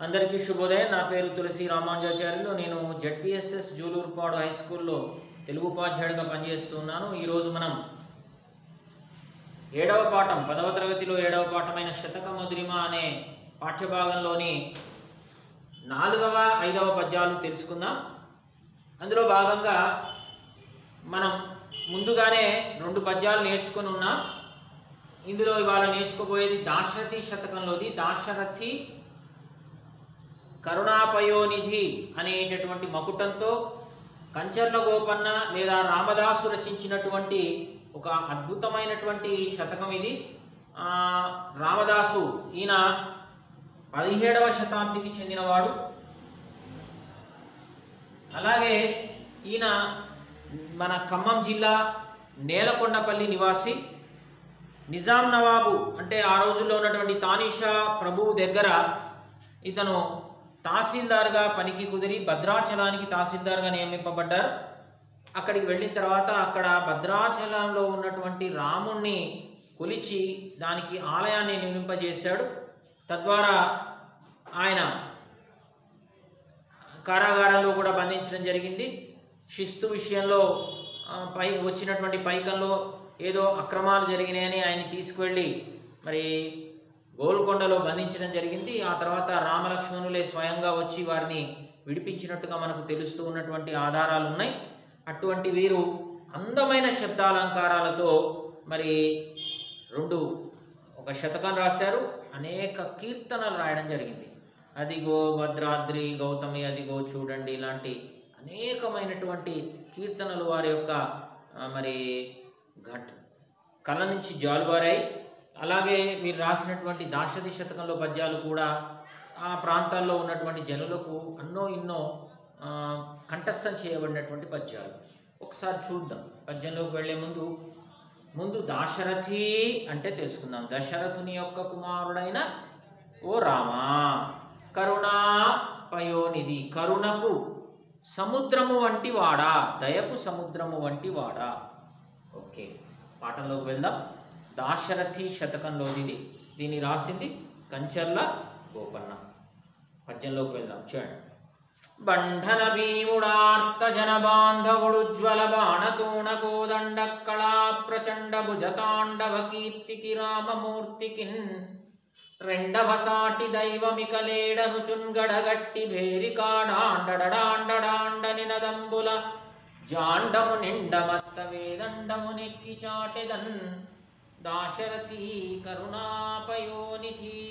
అందరికీ శుభోదయం నా పేరు తులసి రామానుజాచార్యులు నేను జడ్పిఎస్ఎస్ జూలూరుపాడు హై స్కూల్లో తెలుగు ఉపాధ్యాయుడిగా పనిచేస్తున్నాను ఈరోజు మనం ఏడవ పాఠం పదవ తరగతిలో ఏడవ పాఠమైన శతక మధురిమ అనే పాఠ్యభాగంలోని నాలుగవ ఐదవ పద్యాలు తెలుసుకుందాం అందులో భాగంగా మనం ముందుగానే రెండు పద్యాలు నేర్చుకొని ఉన్నాం ఇందులో ఇవాళ నేర్చుకోబోయేది దాశరథి శతకంలోది దాశరథి కరుణాపయోనిధి అనేటటువంటి మకుటంతో కంచర్ల గోపన్న లేదా రామదాసు రచించినటువంటి ఒక అద్భుతమైనటువంటి శతకం ఇది ఆ, రామదాసు ఈయన పదిహేడవ శతాబ్దికి చెందినవాడు అలాగే ఈయన మన ఖమ్మం జిల్లా నేలకొండపల్లి నివాసి నిజాం నవాబు అంటే ఆ రోజుల్లో ఉన్నటువంటి తానిషా ప్రభువు దగ్గర ఇతను తహసీల్దార్గా పనికి కుదిరి భద్రాచలానికి తహసీల్దార్గా నియమింపబడ్డారు అక్కడికి వెళ్ళిన తర్వాత అక్కడ భద్రాచలంలో ఉన్నటువంటి రాముణ్ణి కొలిచి దానికి ఆలయాన్ని నిర్మింపజేశాడు తద్వారా ఆయన కారాగారంలో కూడా బంధించడం జరిగింది శిస్తు విషయంలో ఆ, పై వచ్చినటువంటి పైకంలో ఏదో అక్రమాలు జరిగినాయని ఆయన్ని తీసుకువెళ్ళి మరి గోల్కొండలో బంధించడం జరిగింది ఆ తర్వాత రామలక్ష్మణులే స్వయంగా వచ్చి వారిని విడిపించినట్టుగా మనకు తెలుస్తూ ఉన్నటువంటి ఆధారాలు ఉన్నాయి అటువంటి వీరు అందమైన శబ్దాలంకారాలతో మరి రెండు ఒక శతకం రాశారు అనేక కీర్తనలు రాయడం జరిగింది అదిగో భద్రాద్రి గౌతమి అదిగో చూడండి ఇలాంటి అనేకమైనటువంటి కీర్తనలు వారి యొక్క ఆ, మరి ఘట్ కళ నుంచి జాలువారాయి అలాగే వీరు రాసినటువంటి దాశరథి శతకంలో పద్యాలు కూడా ఆ ప్రాంతాల్లో ఉన్నటువంటి జనులకు అన్నో ఇన్నో ఆ, కంఠస్థం చేయబడినటువంటి పద్యాలు ఒకసారి చూద్దాం పద్యంలోకి వెళ్ళే ముందు ముందు దాశరథి అంటే తెలుసుకుందాం దశరథుని యొక్క కుమారుడైన ఓ రామా కరుణా పయోనిధి కరుణకు సముద్రము వంటి వాడా దయకు సముద్రము వంటి వాడా ఓకే పాఠంలోకి వెళ్దాం దాశరథి శతకంలోది ఇది దీన్ని రాసింది కంచర్ల గోపన్న పద్యంలోకి వెళ్దాం చూడండి బంధన భీముడార్త జన బాంధవుడుజ్వల బాణతోణ కోదండ కళా ప్రచండ భుజతాండవ కీర్తికి రామమూర్తికిన్ రెండవ సాటి దైవమిక లేడనుచున్ గడగట్టి భేరికాడాండడాండడాండ నినదంబుల జాండము నిండమత్త వేదండము నెక్కి చాటెదన్ దాశరథి కరుణాపయోనిధి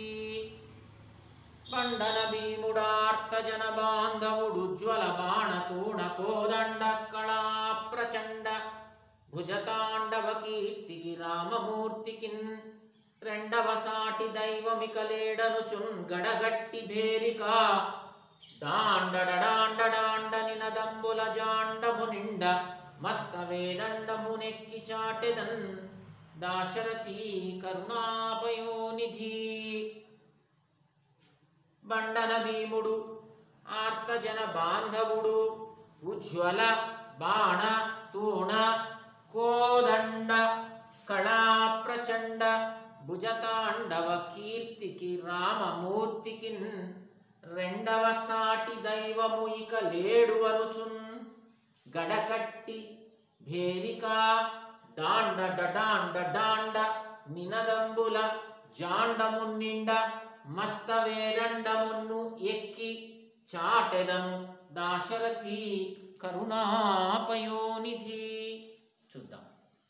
పండన భీముడార్త జన బాంధవుడు జ్వల బాణతూణ కోదండ కళా ప్రచండ భుజతాండవ కీర్తికి రామమూర్తికిన్ రెండవ సాటి దైవమిక లేడనుచున్ గడగట్టి భేరిక దాండడాండడాండ నినదంబుల జాండము నిండ మత్త వేదండము నెక్కి చాటెదన్ దాశరథి కరుణాపయోనిధి బండన భీముడు ఆర్తజన బాంధవుడు ఉజ్వల బాణ తూణ కోదండ కళా ప్రచండ భుజతాండవ కీర్తికి రామమూర్తికి రెండవ సాటి దైవము ఇక లేడు అనుచున్ గడకట్టి భేరిక డాండ డడాండ డాండ నినదంబుల జాండము నిండ మత్త వేరండమును ఎక్కి చాటెదను దాశరథి కరుణాపయోనిధి చూద్దాం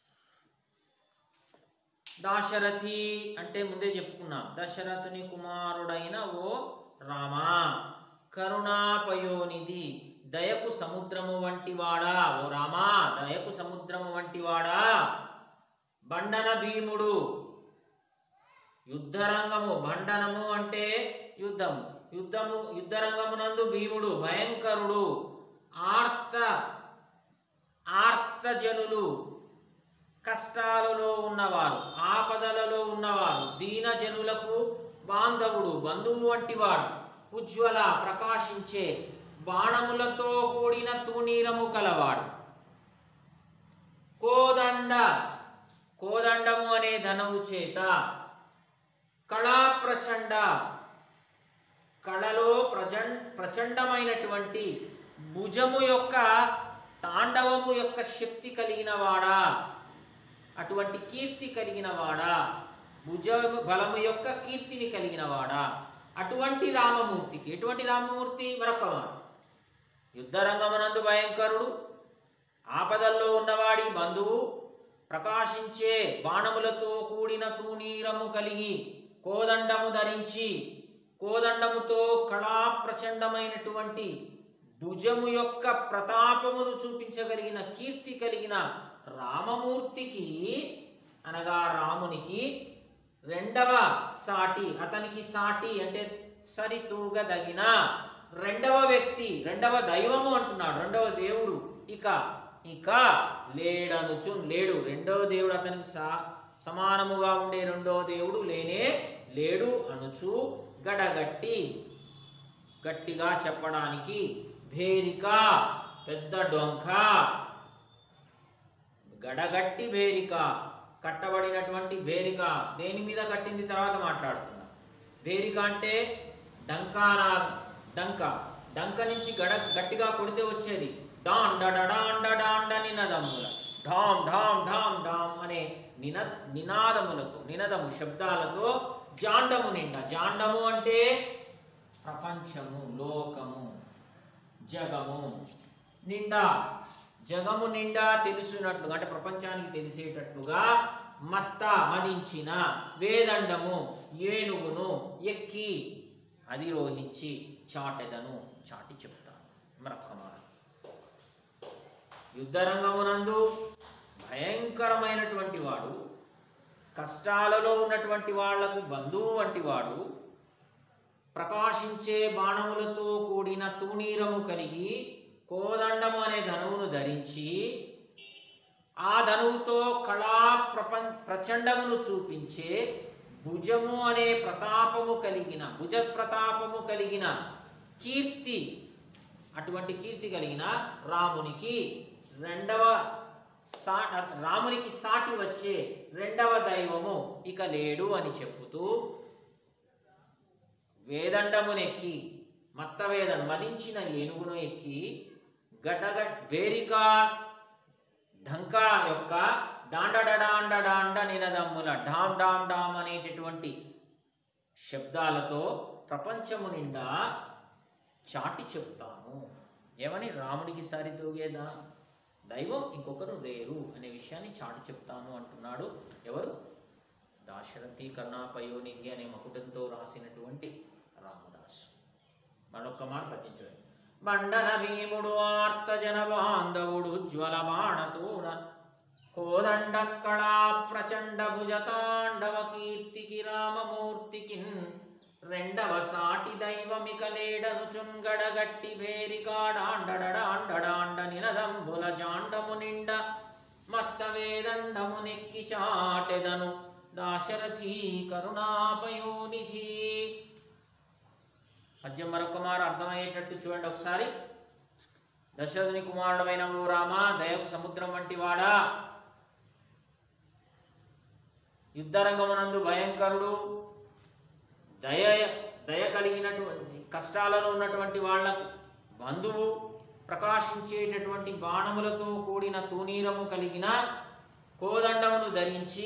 దాశరథి అంటే ముందే చెప్పుకున్నాం దశరథుని కుమారుడైన ఓ రామా కరుణాపయోనిధి దయకు సముద్రము వంటివాడా ఓ రామా దయకు సముద్రము వంటివాడా బండన భీముడు యుద్ధరంగము బండనము అంటే యుద్ధము యుద్ధము యుద్ధరంగమునందు భీముడు భయంకరుడు ఆర్త ఆర్తజనులు కష్టాలలో ఉన్నవారు ఆపదలలో ఉన్నవారు దీనజనులకు బాంధవుడు బంధువు వంటివాడు ఉజ్వల ప్రకాశించే బాణములతో కూడిన తూనీరము కలవాడు కోదండ కోదండము అనే ధనవు చేత కళా ప్రచండ కళలో ప్రచండమైనటువంటి భుజము యొక్క తాండవము యొక్క శక్తి కలిగిన వాడా అటువంటి కీర్తి కలిగిన వాడా భుజము బలము యొక్క కీర్తిని కలిగిన వాడా అటువంటి రామమూర్తికి ఎటువంటి రామమూర్తి మరొక వాడు యుద్ధరంగమునందు భయంకరుడు ఆపదల్లో ఉన్నవాడి బంధువు ప్రకాశించే బాణములతో కూడిన తూనీరము కలిగి కోదండము ధరించి కోదండముతో కళా ప్రచండమైనటువంటి భుజము యొక్క ప్రతాపమును చూపించగలిగిన కీర్తి కలిగిన రామమూర్తికి అనగా రామునికి రెండవ సాటి అతనికి సాటి అంటే సరితూగదగిన రెండవ వ్యక్తి రెండవ దైవము అంటున్నాడు రెండవ దేవుడు ఇక ఇక లేడనుచు లేడు రెండవ దేవుడు అతనికి సా సమానముగా ఉండే రెండవ దేవుడు లేనే లేడు అనుచు గడగట్టి గట్టిగా చెప్పడానికి భేరిక పెద్ద డొంక గడగట్టి భేరిక కట్టబడినటువంటి భేరిక దేని మీద కట్టింది తర్వాత మాట్లాడుకుందాం భేరిక అంటే డంకానా డంక డంక నుంచి గడ గట్టిగా కొడితే వచ్చేది డాన్ డడాండ డాండ నినదముల ఢామ్ ఢామ్ ఢామ్ ఢామ్ అనే నిన నినాదములతో నినదము శబ్దాలతో జాండము నిండా జాండము అంటే ప్రపంచము లోకము జగము నిండా జగము నిండా తెలుసునట్లుగా అంటే ప్రపంచానికి తెలిసేటట్లుగా మత్త మదించిన వేదండము ఏనుగును ఎక్కి అధిరోహించి చాటెదను చాటి చెప్తాను మరొక్క మాట యుద్ధరంగమునందు భయంకరమైనటువంటి వాడు కష్టాలలో ఉన్నటువంటి వాళ్లకు బంధువు వంటి వాడు ప్రకాశించే బాణములతో కూడిన తూణీరము కలిగి కోదండము అనే ధనువును ధరించి ఆ ధనువుతో కళా ప్రపంచ ప్రచండమును చూపించే భుజము అనే ప్రతాపము కలిగిన భుజ ప్రతాపము కలిగిన కీర్తి అటువంటి కీర్తి కలిగిన రామునికి రెండవ సా రామునికి సాటి వచ్చే రెండవ దైవము ఇక లేడు అని చెప్పుతూ వేదండమునెక్కి మత్త వేదం మదించిన ఏనుగును ఎక్కి గడగ బేరిక ఢంకా యొక్క డాండడాండ డాండ నినదమ్ముల డామ్ డామ్ డామ్ అనేటటువంటి శబ్దాలతో ప్రపంచము నిండా చాటి చెప్తాను ఏమని రాముడికి సరితూగేదా దైవం ఇంకొకరు లేరు అనే విషయాన్ని చాటి చెప్తాను అంటున్నాడు ఎవరు దాశరథి కరుణాపయోనిధి అనే మకుటంతో రాసినటువంటి రామదాసు మరొక్క మాట పట్టించండి మండన భీముడు ఆర్త జన బాంధవుడు జ్వల బాణతూర కోదండ కళా ప్రచండ భుజ తాండవ కీర్తికి రామమూర్తికి రెండవ సాటి దైవమిక లేడను చుంగడగట్టి భేరికాడాండడాండడాండ నినదంబుల జాండము నిండ మత్త వేదండము నెక్కి చాటెదను దాశరథి కరుణాపయోనిధి పద్యం మరొక మారు అర్థమయ్యేటట్టు చూడండి ఒకసారి దశరథుని కుమారుడమైన ఓ రామ దయకు సముద్రం వంటి వాడా యుద్ధరంగమునందు భయంకరుడు దయ దయ కలిగినటువంటి కష్టాలలో ఉన్నటువంటి వాళ్లకు బంధువు ప్రకాశించేటటువంటి బాణములతో కూడిన తూనీరము కలిగిన కోదండమును ధరించి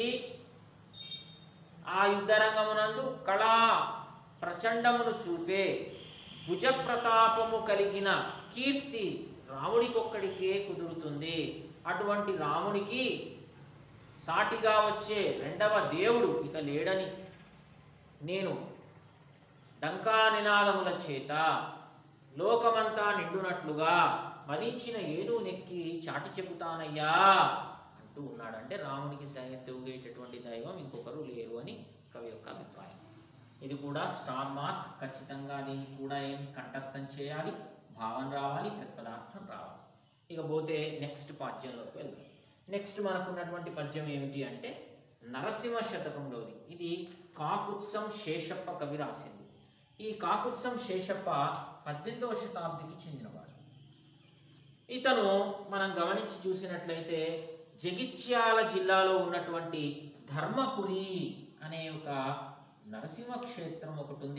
ఆ యుద్ధరంగమునందు కళా ప్రచండమును చూపే భుజ ప్రతాపము కలిగిన కీర్తి రాముడికొక్కడికే కుదురుతుంది అటువంటి రామునికి సాటిగా వచ్చే రెండవ దేవుడు ఇక లేడని నేను డంకా నినాదముల చేత లోకమంతా నిండునట్లుగా మదించిన ఏదో నెక్కి చాటి చెబుతానయ్యా అంటూ ఉన్నాడు అంటే రాముడికి తూగేటటువంటి దైవం ఇంకొకరు లేరు అని కవి యొక్క అభిప్రాయం ఇది కూడా స్టార్ మార్క్ ఖచ్చితంగా దీన్ని కూడా ఏం కంఠస్థం చేయాలి భావన రావాలి ప్రతిపదార్థం రావాలి ఇక పోతే నెక్స్ట్ పద్యంలోకి వెళ్దాం నెక్స్ట్ మనకున్నటువంటి పద్యం ఏమిటి అంటే నరసింహ శతకంలోది ఇది కాకుత్సం శేషప్ప కవి రాసింది ఈ కాకుత్సం శేషప్ప పద్దెనిమిదవ శతాబ్దికి చెందినవాడు ఇతను మనం గమనించి చూసినట్లయితే జగిత్యాల జిల్లాలో ఉన్నటువంటి ధర్మపురి అనే ఒక నరసింహ క్షేత్రం ఒకటి ఉంది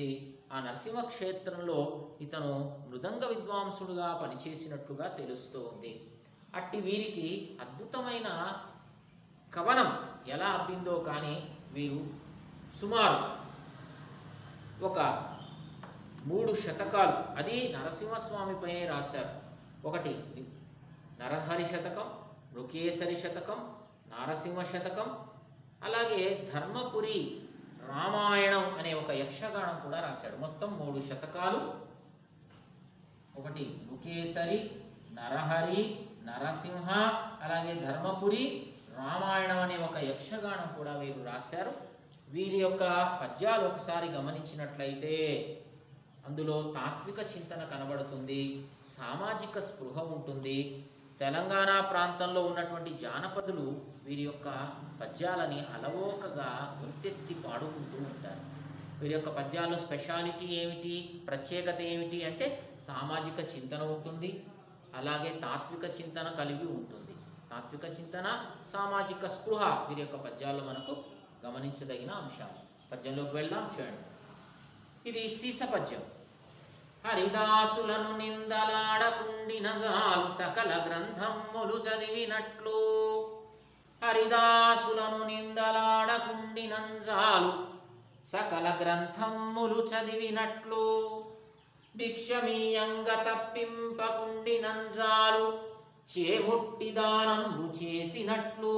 ఆ నరసింహ క్షేత్రంలో ఇతను మృదంగ విద్వాంసుడుగా పనిచేసినట్లుగా తెలుస్తూ ఉంది అట్టి వీరికి అద్భుతమైన కవనం ఎలా అబ్బిందో కానీ వీరు సుమారు ఒక మూడు శతకాలు అది నరసింహస్వామిపైనే రాశారు ఒకటి నరహరి శతకం మృకేసరి శతకం నారసింహ శతకం అలాగే ధర్మపురి రామాయణం అనే ఒక యక్షగానం కూడా రాశాడు మొత్తం మూడు శతకాలు ఒకటి ముఖేసరి నరహరి నరసింహ అలాగే ధర్మపురి రామాయణం అనే ఒక యక్షగానం కూడా వీరు రాశారు వీరి యొక్క పద్యాలు ఒకసారి గమనించినట్లయితే అందులో తాత్విక చింతన కనబడుతుంది సామాజిక స్పృహ ఉంటుంది తెలంగాణ ప్రాంతంలో ఉన్నటువంటి జానపదులు వీరి యొక్క పద్యాలని అలవోకగా గొంతెత్తి పాడుకుంటూ ఉంటారు వీరి యొక్క పద్యాల్లో స్పెషాలిటీ ఏమిటి ప్రత్యేకత ఏమిటి అంటే సామాజిక చింతన ఉంటుంది అలాగే తాత్విక చింతన కలిగి ఉంటుంది తాత్విక చింతన సామాజిక స్పృహ వీరి యొక్క పద్యాల్లో మనకు గమనించదగిన అంశాలు పద్యంలోకి వెళ్దాం చూడండి ఇది సీస పద్యం హరిదాసులను నిందలాడకుండిన జాలు సకల గ్రంథములు చదివినట్లు హరిదాసులను నిందలాడకుండినంజాలు సకల గ్రంథములు చదివినట్లు భిక్షమీయంగ తప్పింపకుండినంజాలు చేముట్టి దానంబు చేసినట్లు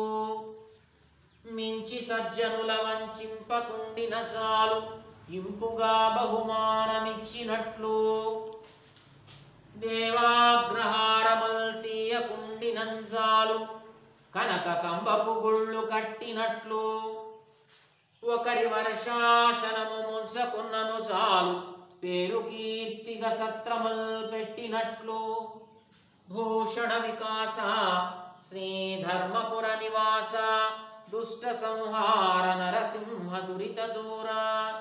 మించి సజ్జనుల వంచింపకుండిన చాలు ఇంపుగా బహుమానమిచ్చినట్లు దేవాగ్రహారమల్తీయకుండినంజాలు కనక కంబపు గుళ్ళు కట్టినట్లు ఒకరి వర్షాసనము ముంచకున్నను చాలు పేరు కీర్తిగా సత్రమల్ పెట్టినట్లు భూషణ వికాస శ్రీధర్మపుర నివాస దుష్ట సంహార నరసింహ దురిత దూర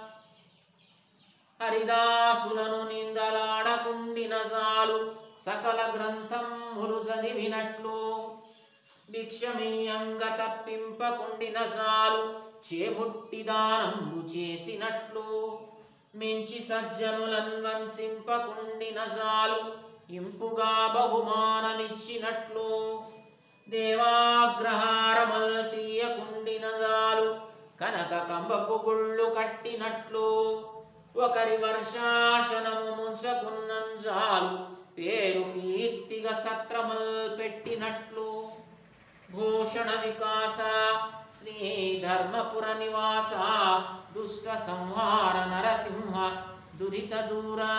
హరిదాసులను నిందలాడకుండిన సాలు సకల గ్రంథములు చదివినట్లు భిక్షమీయంగ తప్పింపకుండిన సాలు చేముట్టి దానంబు చేసినట్లు మించి సజ్జనులన్ వంచింపకుండిన సాలు ఇంపుగా బహుమానమిచ్చినట్లు దేవాగ్రహారమల్ తీయకుండిన జాలు కనక కంబపు గుళ్ళు కట్టినట్లు ఒకరి వర్షాసనము ముంచకున్నంజాలు పేరు కీర్తిగా సత్రమల్ పెట్టినట్లు భూషణ వికాస శ్రీ ధర్మపుర నివాస దుష్ట సంహార నరసింహ దురిత దూరా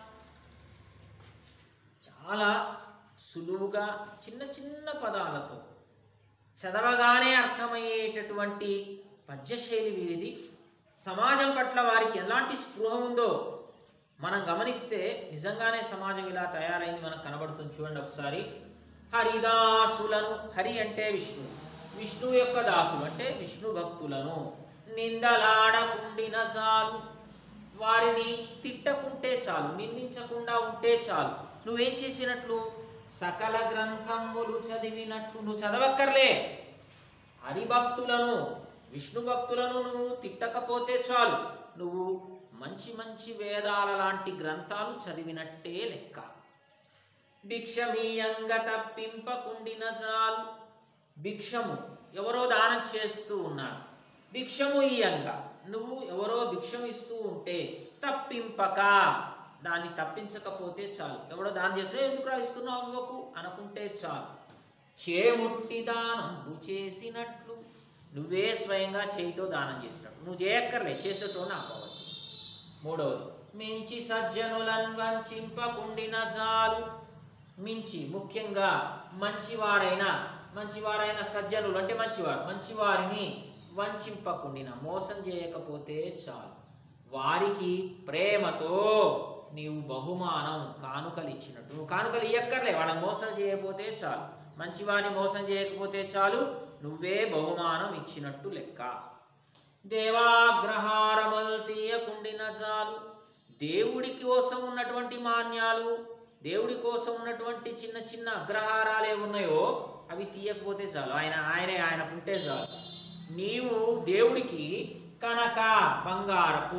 చాలా సులువుగా చిన్న చిన్న పదాలతో చదవగానే అర్థమయ్యేటటువంటి పద్యశైలి వీరిది సమాజం పట్ల వారికి ఎలాంటి స్పృహ ఉందో మనం గమనిస్తే నిజంగానే సమాజం ఇలా తయారైంది మనకు కనబడుతుంది చూడండి ఒకసారి హరిదాసులను హరి అంటే విష్ణు విష్ణు యొక్క దాసులు అంటే విష్ణు భక్తులను నిందలాడకుండిన చాలు వారిని తిట్టకుంటే చాలు నిందించకుండా ఉంటే చాలు నువ్వేం చేసినట్లు సకల గ్రంథములు చదివినట్లు నువ్వు చదవక్కర్లే హరిభక్తులను విష్ణు భక్తులను నువ్వు తిట్టకపోతే చాలు నువ్వు మంచి మంచి వేదాల లాంటి గ్రంథాలు చదివినట్టే లెక్క భిక్షమీయంగ తప్పింపకుండిన చాలు భిక్షము ఎవరో దానం చేస్తూ ఉన్నారు భిక్షము ఇయంగా నువ్వు ఎవరో భిక్షం ఇస్తూ ఉంటే తప్పింపక దాన్ని తప్పించకపోతే చాలు ఎవడో దానం చేస్తే ఎందుకు ఇస్తున్నావు ఇవ్వకు అనుకుంటే చాలు చేముట్టి దానం చేసినట్లు నువ్వే స్వయంగా చేయితో దానం చేసినట్టు నువ్వు చేయక్కర్లే చేసేటో ఆపవచ్చు మూడవది మించి సజ్జనులను వంచింపకుండిన చాలు మించి ముఖ్యంగా మంచివారైన మంచివారైన సజ్జనులు అంటే మంచివారు మంచివారిని వంచింపకుండిన మోసం చేయకపోతే చాలు వారికి ప్రేమతో నీవు బహుమానం కానుకలు ఇచ్చినట్టు నువ్వు కానుకలు ఇయ్యక్కర్లే వాళ్ళని మోసం చేయకపోతే చాలు మంచివారిని మోసం చేయకపోతే చాలు నువ్వే బహుమానం ఇచ్చినట్టు లెక్క దేవాగ్రహారమల్ తీయకుండిన చాలు దేవుడి కోసం ఉన్నటువంటి మాన్యాలు దేవుడి కోసం ఉన్నటువంటి చిన్న చిన్న అగ్రహారాలు ఉన్నాయో అవి తీయకపోతే చాలు ఆయన ఆయనే ఆయనకుంటే చాలు నీవు దేవుడికి కనక బంగారపు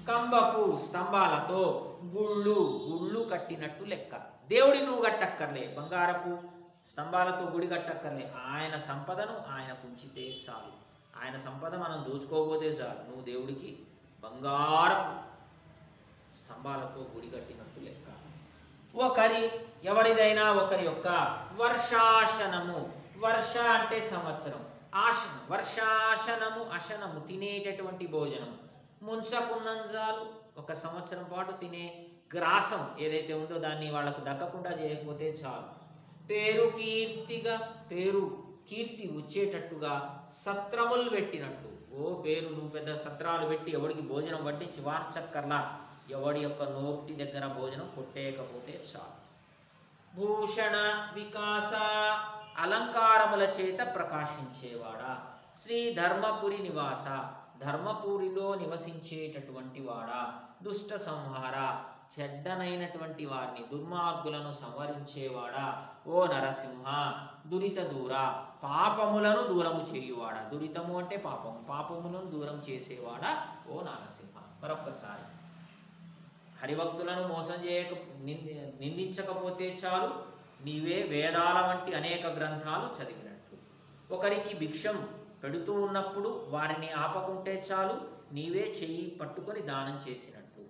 కంబపు స్తంభాలతో గుళ్ళు గుళ్ళు కట్టినట్టు లెక్క దేవుడి నువ్వు కట్టక్కర్లే బంగారపు స్తంభాలతో గుడి కట్టక్కర్లే ఆయన సంపదను ఆయనకు ఉంచితే చాలు ఆయన సంపద మనం దోచుకోకపోతే చాలు నువ్వు దేవుడికి బంగారపు స్తంభాలతో గుడి కట్టినట్టు లెక్క ఒకరి ఎవరిదైనా ఒకరి యొక్క వర్షాసనము వర్ష అంటే సంవత్సరం ఆసనం వర్షాసనము అశనము తినేటటువంటి భోజనం ముంచకున్నంజాలు ఒక సంవత్సరం పాటు తినే గ్రాసం ఏదైతే ఉందో దాన్ని వాళ్ళకు దక్కకుండా చేయకపోతే చాలు పేరు కీర్తిగా పేరు కీర్తి వచ్చేటట్టుగా సత్రములు పెట్టినట్లు ఓ పేరు నువ్వు పెద్ద సత్రాలు పెట్టి ఎవడికి భోజనం వడ్డించి వార్చక్కర్లా ఎవడి యొక్క నోటి దగ్గర భోజనం కొట్టేయకపోతే చాలు భూషణ వికాస అలంకారముల చేత ప్రకాశించేవాడా శ్రీ ధర్మపురి నివాస ధర్మపురిలో నివసించేటటువంటి వాడా దుష్ట సంహార చెడ్డనైనటువంటి వారిని దుర్మార్గులను సంవరించేవాడా ఓ నరసింహ దురిత దూర పాపములను దూరము చేయువాడా దురితము అంటే పాపము పాపములను దూరం చేసేవాడా ఓ నరసింహ మరొక్కసారి హరిభక్తులను మోసం చేయక నింది నిందించకపోతే చాలు నీవే వేదాల వంటి అనేక గ్రంథాలు చదివినట్లు ఒకరికి భిక్షం పెడుతూ ఉన్నప్పుడు వారిని ఆపకుంటే చాలు నీవే చెయ్యి పట్టుకొని దానం చేసినట్లు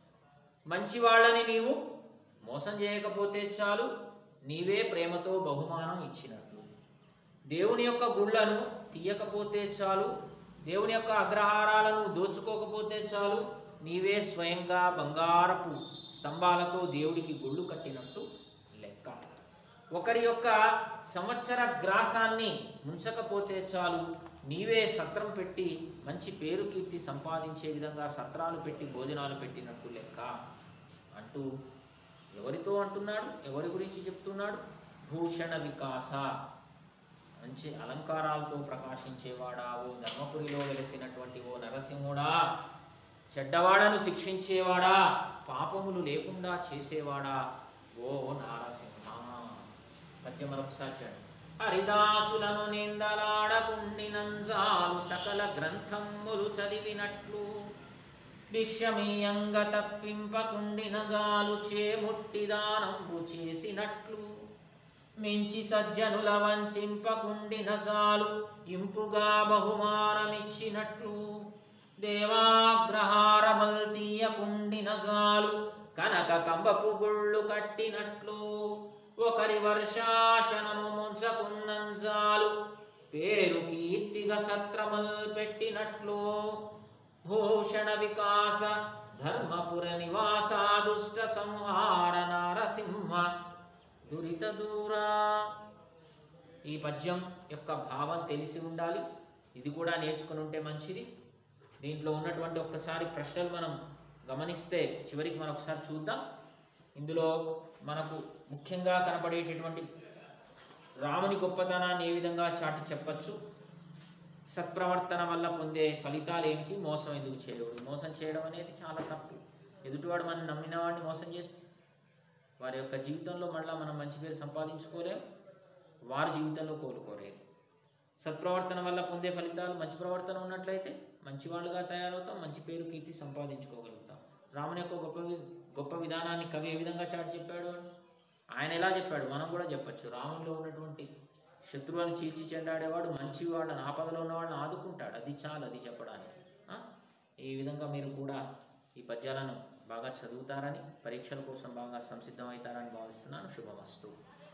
మంచి వాళ్ళని నీవు మోసం చేయకపోతే చాలు నీవే ప్రేమతో బహుమానం ఇచ్చినట్లు దేవుని యొక్క గుళ్ళను తీయకపోతే చాలు దేవుని యొక్క అగ్రహారాలను దోచుకోకపోతే చాలు నీవే స్వయంగా బంగారపు స్తంభాలతో దేవుడికి గుళ్ళు కట్టినట్టు లెక్క ఒకరి యొక్క సంవత్సర గ్రాసాన్ని ముంచకపోతే చాలు నీవే సత్రం పెట్టి మంచి పేరు కీర్తి సంపాదించే విధంగా సత్రాలు పెట్టి భోజనాలు పెట్టినట్టు లెక్క అంటూ ఎవరితో అంటున్నాడు ఎవరి గురించి చెప్తున్నాడు భూషణ వికాస మంచి అలంకారాలతో ప్రకాశించేవాడా ఓ ధర్మపురిలో వెలిసినటువంటి ఓ నరసింహుడా చెడ్డవాడను శిక్షించేవాడా పాపములు లేకుండా చేసేవాడా ఓ నారసింహ పద్యం మరొకసారి చూడండి హరిదాసులను నిందలాడకుండినంజాలు సకల గ్రంథములు చదివినట్లు భిక్షమీయంగ తప్పింపకుండిన జాలు చేముట్టి దానంబు చేసినట్లు మించి సజ్జనుల వంచింపకుండిన చాలు ఇంపుగా బహుమానమిచ్చినట్లు దేవాగ్రహారమల్ తీయకుండిన చాలు కనక కంబపు గుళ్ళు కట్టినట్లు ఒకరి వర్షాసనము ముంచకున్నంచాలు పేరు కీర్తిగా సత్రముల్ పెట్టినట్లు భూషణ వికాస ధర్మపుర నివాస దుష్ట సంహార నారసింహ దురిత దూరా ఈ పద్యం యొక్క భావం తెలిసి ఉండాలి ఇది కూడా నేర్చుకుని ఉంటే మంచిది దీంట్లో ఉన్నటువంటి ఒక్కసారి ప్రశ్నలు మనం గమనిస్తే చివరికి మనం ఒకసారి చూద్దాం ఇందులో మనకు ముఖ్యంగా కనపడేటటువంటి రాముని గొప్పతనాన్ని ఏ విధంగా చాటి చెప్పచ్చు సత్ప్రవర్తన వల్ల పొందే ఫలితాలు ఏమిటి మోసం ఎందుకు చేయకూడదు మోసం చేయడం అనేది చాలా తప్పు ఎదుటివాడు మనం నమ్మిన వాడిని మోసం చేస్తే వారి యొక్క జీవితంలో మళ్ళీ మనం మంచి పేరు సంపాదించుకోలేం వారి జీవితంలో కోలుకోలేరు సత్ప్రవర్తన వల్ల పొందే ఫలితాలు మంచి ప్రవర్తన ఉన్నట్లయితే మంచి వాళ్ళుగా తయారవుతాం మంచి పేరు కీర్తి సంపాదించుకోగలుగుతాం రాముని యొక్క గొప్ప వి- గొప్ప విధానాన్ని కవి ఏ విధంగా చాటి చెప్పాడు ఆయన ఎలా చెప్పాడు మనం కూడా చెప్పచ్చు రామునిలో ఉన్నటువంటి శత్రువులను చీల్చి చెండాడేవాడు మంచివాడు ఆపదలో ఉన్నవాడిని ఆదుకుంటాడు అది చాలు అది చెప్పడానికి ఆ? ఈ విధంగా మీరు కూడా ఈ పద్యాలను బాగా చదువుతారని పరీక్షల కోసం బాగా సంసిద్ధమవుతారని భావిస్తున్నాను శుభమస్తు